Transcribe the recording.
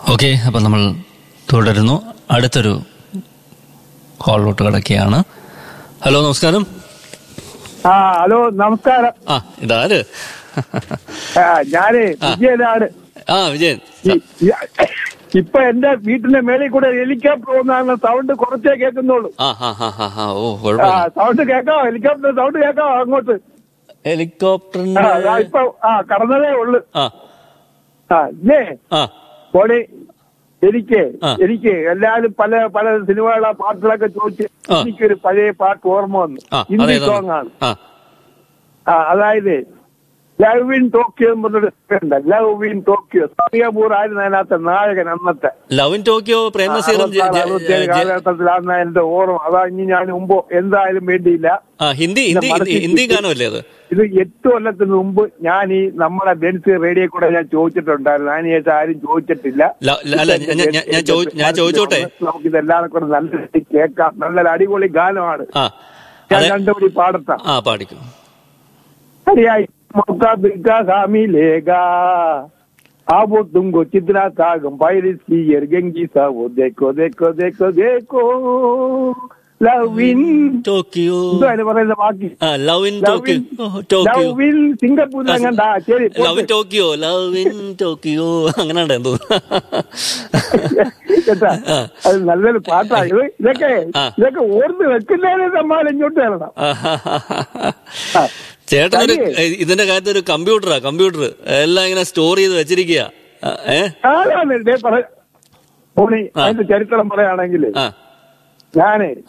Okay അപ്പം നമ്മൾ തുടരുന്നു അടുത്തൊരു കോളിലോട്ട് കിടക്കുകയാണ് ഹലോ നമസ്കാരം ആ ഹലോ നമസ്കാരം ആ ഇതാര് ആ, ഞാന് വിജയനാണ് ആ വിജയൻ ഈ- ഈ- ഇപ്പൊ എന്റെ വീട്ടിന്റെ മേളിൽ കൂടെ ഹെലികോപ്റ്റർ പോകുന്ന സൗണ്ട് കുറച്ചേ കേൾക്കുന്നുള്ളൂ ആ ഹാ ഹാ ഹാ ഹാ ഓ ആ കുഴപ്പമില്ല സൗണ്ട് കേൾക്കാവോ ഹെലികോപ്റ്റർ സൗണ്ട് കേൾക്കാവോ അങ്ങോട്ട് ആ, ഹെലികോപ്റ്ററിന്റെ ദാ ഇപ്പൊ ആ കടന്നതേ ഉള്ളു ആ ആ ഇല്ലേ ആ പോണി എനിക്ക് ആ. എനിക്ക് എല്ലാരും പല പല സിനിമകളെ പാട്ടുകളൊക്കെ ചോദിച്ച് ആ. എനിക്കൊരു പഴയ പാട്ട് ഓർമ്മ വന്നു ആ ഹിന്ദി അതേതാണ് സോങ് ആണ് ആ ആ അതായത് ലവ് ഇൻ ടോക്കിയോ എന്ന് പറഞ്ഞൊരു ഉണ്ട് ലവ് ഇൻ ടോക്കിയോ സറിയപൂർ ആയിരുന്നു അതിനകത്തെ നായകൻ അന്നത്തെ ലവ് ഇൻ ടോക്കിയോ പ്രേം നസീറും ജെ- ജെ- അറുപത്തിയേഴ് ജെ- കാലഘട്ടത്തിലാണെന്ന എന്റെ ഓർമ്മ അതാ ഇനി ഞാൻ മുമ്പ് എന്തായാലും വേണ്ടിയില്ല ആ ഹിന്ദി ഹിന്ദി ഹിന്ദി ഹിന്ദി ഗാനമല്ലേ അത് ഇത് എട്ട് കൊല്ലത്തിന് മുമ്പ് ഞാൻ ഈ നമ്മളെ ബെൻസ് റേഡിയോ കൂടെ ഞാൻ ചോദിച്ചിട്ടുണ്ടായിരുന്നു അതിന് ശേഷം ആരും ചോദിച്ചിട്ടില്ല ല- ല- അല്ല ഞാൻ- ഞാൻ- ഞാൻ ചോദി- ഞാൻ ചോദിച്ചോട്ടെ നമുക്ക് ഇതെല്ലാം കൂടെ നല്ല രീതിയിൽ കേൾക്കാം നല്ലൊരു അടിപൊളി ഗാനമാണ് ആ ഞാൻ അതെ രണ്ടുപടി പാടത്താം ആ പാടിക്കും हरियाई मौका बिका मिलेगा अब वो तुमको कितना सागम बारिश की यरगंगी सा वो देखो देखो देखो देखो ലവ് ഇൻ ടോക്കിയോ എന്തോ അതിന് പറയുന്ന ബാക്കി ആ love in love Tokyo in ഓ, ടോക്കിയോ ലവ് ഇൻ സിംഗപ്പൂരിൽ അങ്ങണ്ട ശരി love in Tokyo love in Tokyo അങ്ങനെ ഉണ്ട് എന്തോ കേട്ടാ ആ. അത് നല്ലൊരു പാട്ടാ ഇത് ഇതൊക്കെ ആ. ഇതൊക്കെ ഓർത്ത് വെക്കുന്നതിന് നമ്മൾ ഇങ്ങോട്ട് തരണം ആ. ചേട്ടനൊരു കാര്യം- ഇതിന്റെ കാര്യത്തിൽ ഒരു കമ്പ്യൂട്ടറാ കമ്പ്യൂട്ടർ എല്ലാം ഇങ്ങനെ സ്റ്റോർ ചെയ്ത് വെച്ചിരിക്കുക ഏ ആരാണ് ഇതേ പറ ഓണി ആ. അതിന്റെ ചരിത്രം പറയുകയാണെങ്കിൽ ആ ഞാന്